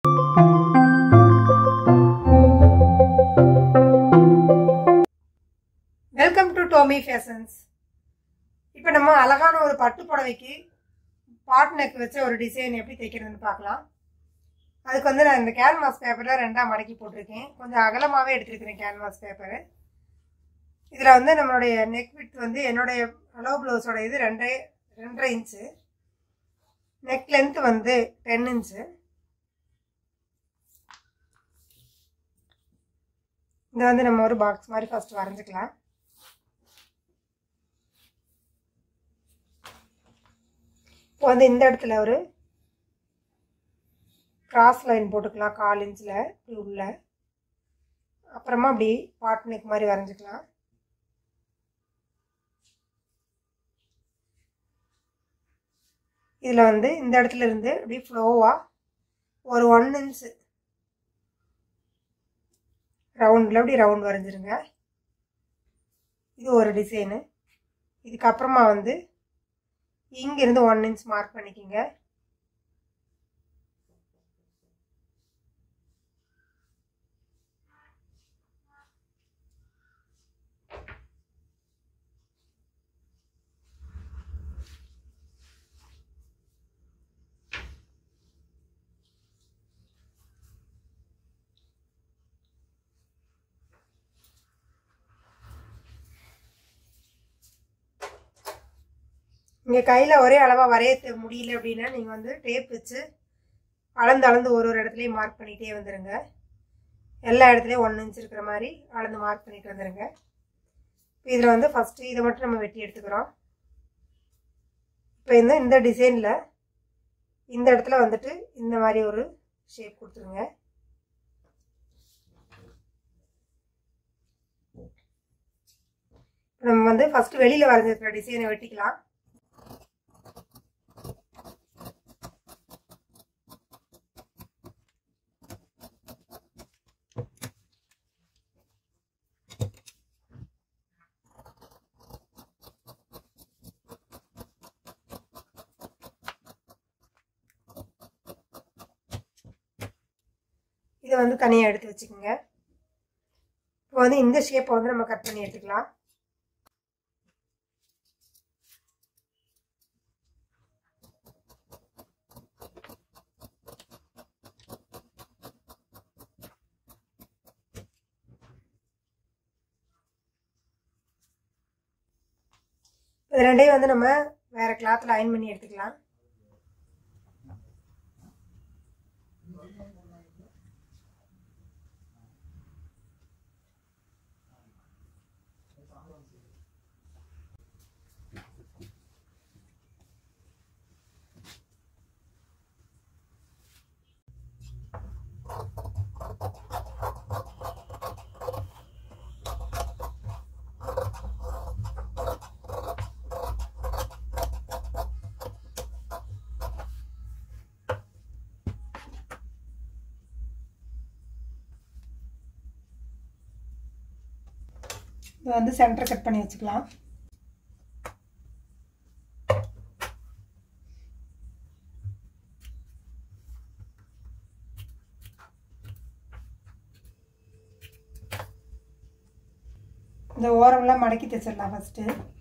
welcome to Tomy fashions இப்போ நம்ம அழகான ஒரு பட்டு புடவைக்கு பாட் நெக் வச்ச ஒரு டிசைன் எப்படி தைக்கிறதுன்னு பார்க்கலாம் அதுக்கு வந்து நான் இந்த கேன்வாஸ் பேப்பரில் ரெண்டாக மடக்கி போட்டிருக்கேன் கொஞ்சம் அகலமாகவே எடுத்திருக்கிறேன் கேன்வாஸ் பேப்பரு இதில் வந்து நம்மளுடைய நெக் வித் வந்து என்னுடைய அளவு ப்ளவுஸோட இது ரெண்டரை ரெண்டரை இன்ச்சு நெக் லென்த் வந்து டென் இன்ச்சு இதை வந்து நம்ம ஒரு பாக்ஸ் மாதிரி ஃபர்ஸ்ட் வரைஞ்சிக்கலாம் இப்போ வந்து இந்த இடத்துல ஒரு கிராஸ் லைன் போட்டுக்கலாம் கால் இன்ச்சில் இப்படி உள்ள அப்புறமா அப்படி பாட் நெக் மாதிரி வரைஞ்சிக்கலாம் இதில் வந்து இந்த இடத்துல இருந்து அப்படி ஃப்ளோவாக ஒரு ஒன் இன்ச்சு ரவுண்டில் அப்படி ரவுண்ட் வரைஞ்சிருங்க இது ஒரு டிசைனு இதுக்கப்புறமா வந்து இங்கேருந்து ஒன் இன்ச் மார்க் பண்ணிக்கோங்க இங்கே கையில் ஒரே அளவாக வரைய தெ- முடியல அப்படின்னா நீங்கள் வந்து டேப் வச்சு அளந்து அளந்து ஒரு ஒரு இடத்துலையும் மார்க் பண்ணிகிட்டே வந்துடுங்க எல்லா இடத்துலையும் ஒன் இன்ச் இருக்கிற மாதிரி அளந்து மார்க் பண்ணிட்டு வந்துடுங்க இப்போ இதில் வந்து ஃபஸ்ட்டு இதை மட்டும் நம்ம வெட்டி எடுத்துக்கிறோம் இப்போ இந்த இந்த டிசைனில் இந்த இடத்துல வந்துட்டு இந்த மாதிரி ஒரு ஷேப் கொடுத்துருங்க இப்போ நம்ம வந்து ஃபஸ்ட்டு வெளியில் வரைஞ்சிருக்கிற டிசைனை வெட்டிக்கலாம் இதை வந்து தனியாக எடுத்து வச்சுக்கோங்க இப்போ வந்து இந்த ஷேப்பை வந்து நம்ம கட் பண்ணி எடுத்துக்கலாம் இது ரெண்டையும் வந்து நம்ம வேற கிளாத்தில் அயன் பண்ணி எடுத்துக்கலாம் இதை வந்து சென்டர் கட் பண்ணி வச்சுக்கலாம் இந்த ஓரம்லாம் மடக்கி தைச்சிடலாம் ஃபஸ்ட்டு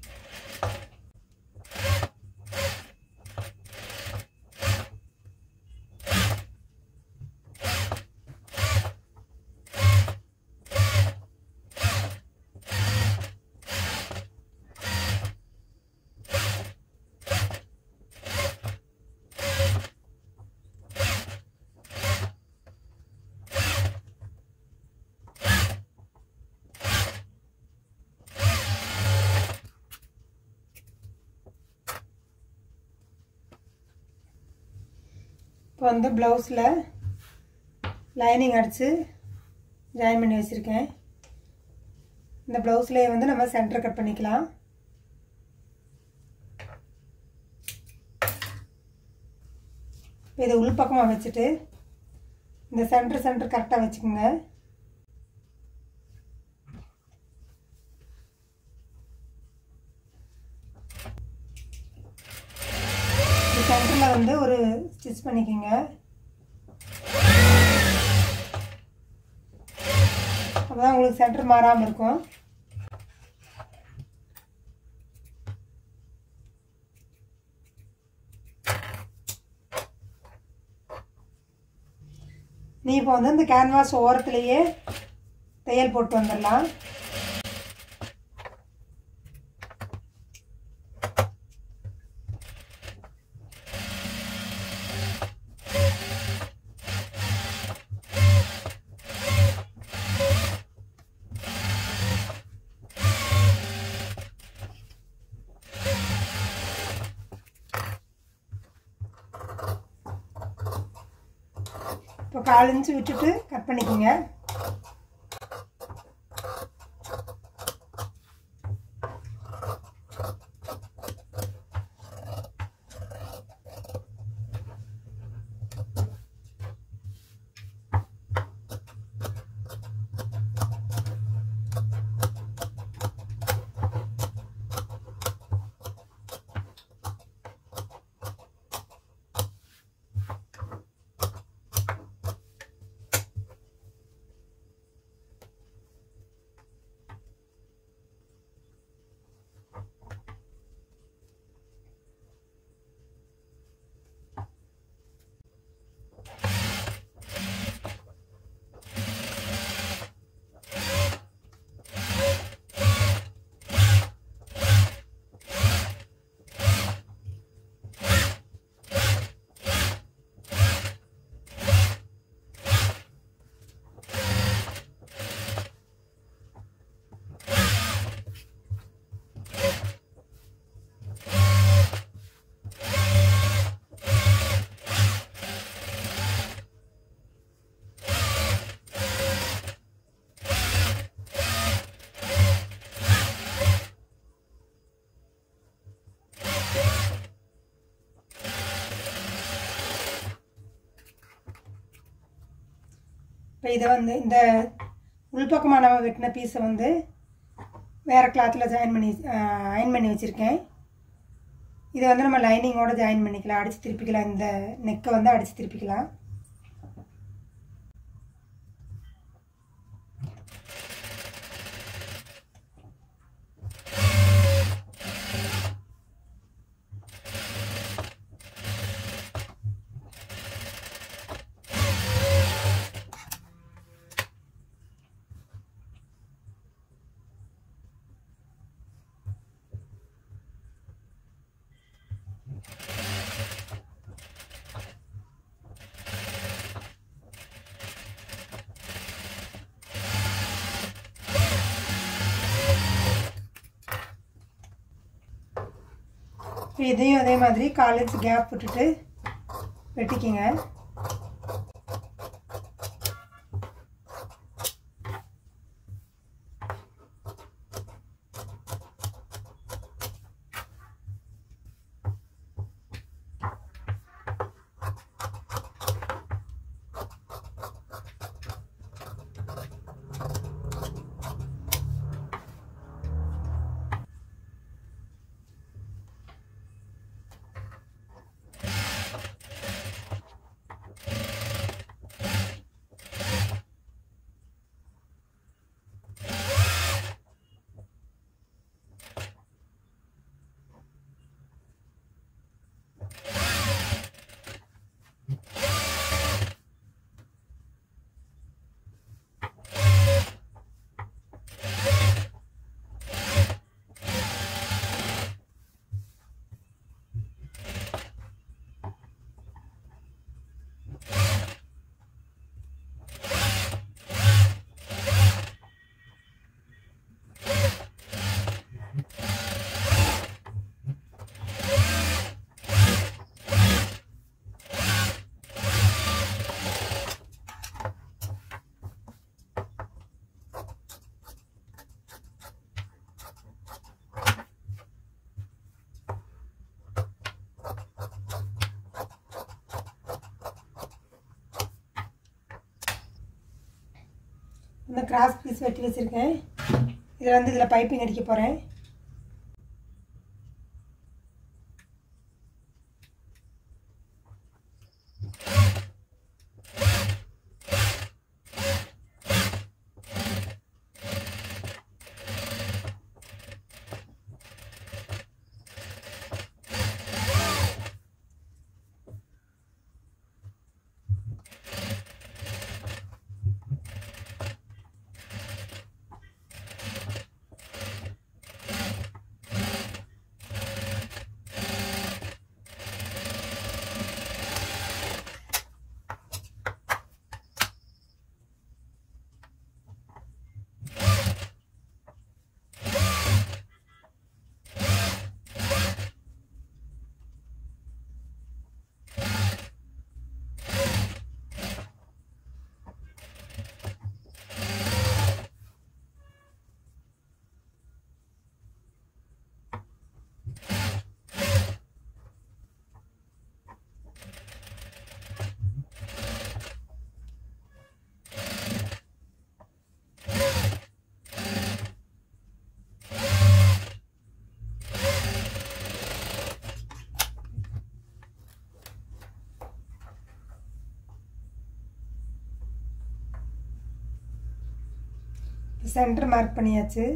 இப்போ வந்து ப்ளவுஸில் லைனிங் அடித்து ஜாயின் பண்ணி வச்சுருக்கேன் இந்த ப்ளவுஸ்லேயே வந்து நம்ம சென்டர் கட் பண்ணிக்கலாம் இதை உள் பக்கமாக வச்சுட்டு இந்த சென்டர் சென்டர் கரெக்டாக வச்சுக்கோங்க சென்டரில் வந்து ஒரு ஸ்டிச் பண்ணிக்கோங்க அப்போ தான் உங்களுக்கு சென்டர் மாறாமல் இருக்கும் நீ இப்போ வந்து இந்த கேன்வாஸ் ஓரத்துலேயே தையல் போட்டு வந்துடலாம் இப்போ கால் இன்ச்சு விட்டுட்டு கட் பண்ணிக்கோங்க இப்போ இதை வந்து இந்த உள்பக்கமாக நம்ம வெட்டின பீஸை வந்து வேறு கிளாத்தில் ஜாயின் பண்ணி அயன் பண்ணி வச்சுருக்கேன் இதை வந்து நம்ம லைனிங்கோட ஜாயின் பண்ணிக்கலாம் அடித்து திருப்பிக்கலாம் இந்த நெக்கை வந்து அடித்து திருப்பிக்கலாம் இப்போ இதையும் அதே மாதிரி காலேஜ் கேப் விட்டுட்டு வெட்டிக்கிங்க இந்த கிராஸ் பீஸ் வெட்டி வச்சுருக்கேன் இதில் வந்து இதில் பைப்பிங் அடிக்க போகிறேன் சென்டர் மார்க் பண்ணியாச்சு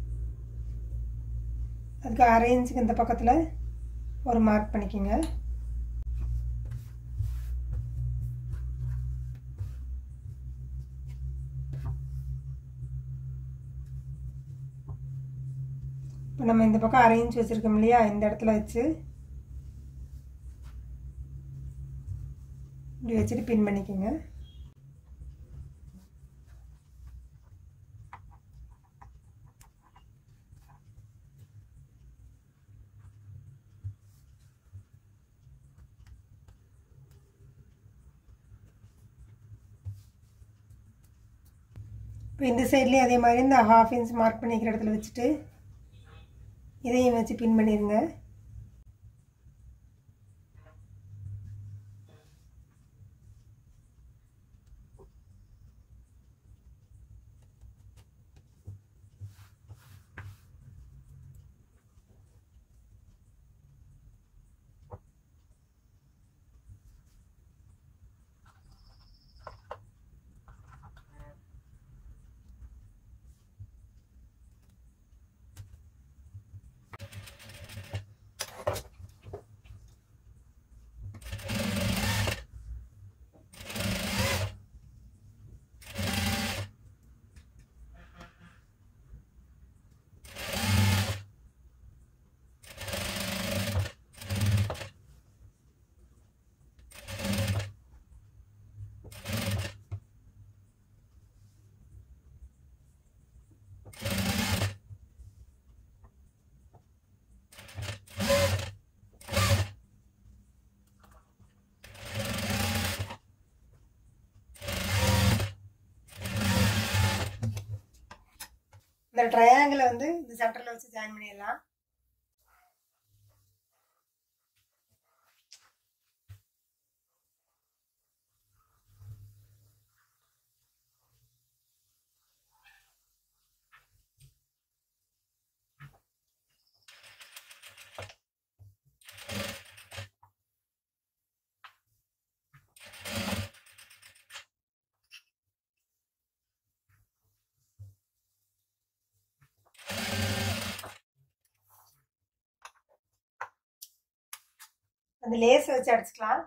அதுக்கு அரை இன்ச்சுக்கு இந்த பக்கத்தில் ஒரு மார்க் பண்ணிக்கோங்க இப்போ நம்ம இந்த பக்கம் அரை இன்ச் வச்சுருக்கோம் இல்லையா இந்த இடத்துல வச்சு இப்படி வச்சுட்டு பின் பண்ணிக்கோங்க இப்போ இந்த சைட்லேயும் அதே மாதிரி இந்த ஹாஃப் இன்ச் மார்க் பண்ணிக்கிற இடத்துல வச்சுட்டு இதையும் வச்சு பின் பண்ணிடுங்க இந்த ட்ரையாங்கிளை வந்து இந்த சென்டரில் வச்சு ஜாயின் பண்ணிடலாம் அந்த லேஸ் வச்சு அடிச்சுக்கலாம்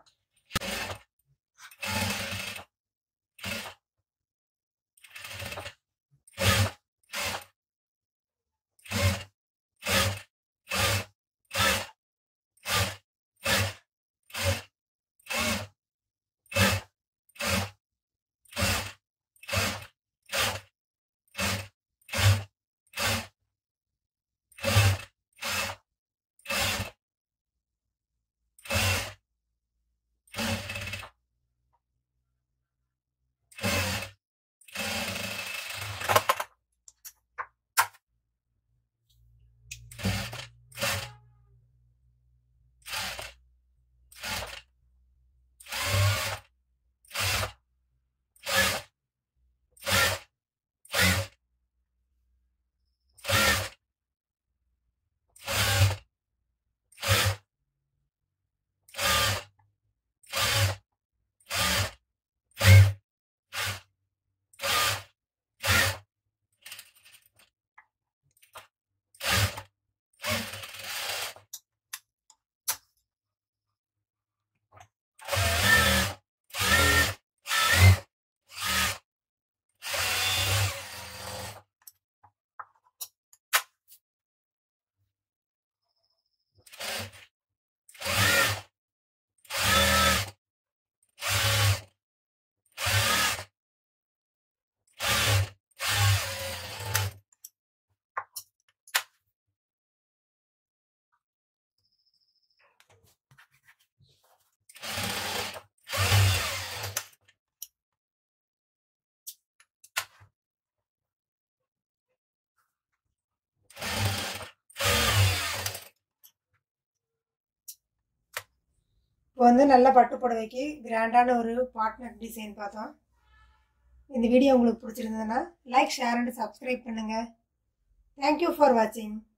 இப்போ வந்து நல்ல பட்டு புடவைக்கு கிராண்டான ஒரு பார்ட்னர் டிசைன் பார்த்தோம் இந்த வீடியோ உங்களுக்கு பிடிச்சிருந்ததுன்னா லைக் ஷேர் அண்ட் சப்ஸ்கிரைப் பண்ணுங்கள் தேங்க்யூ ஃபார் வாட்சிங்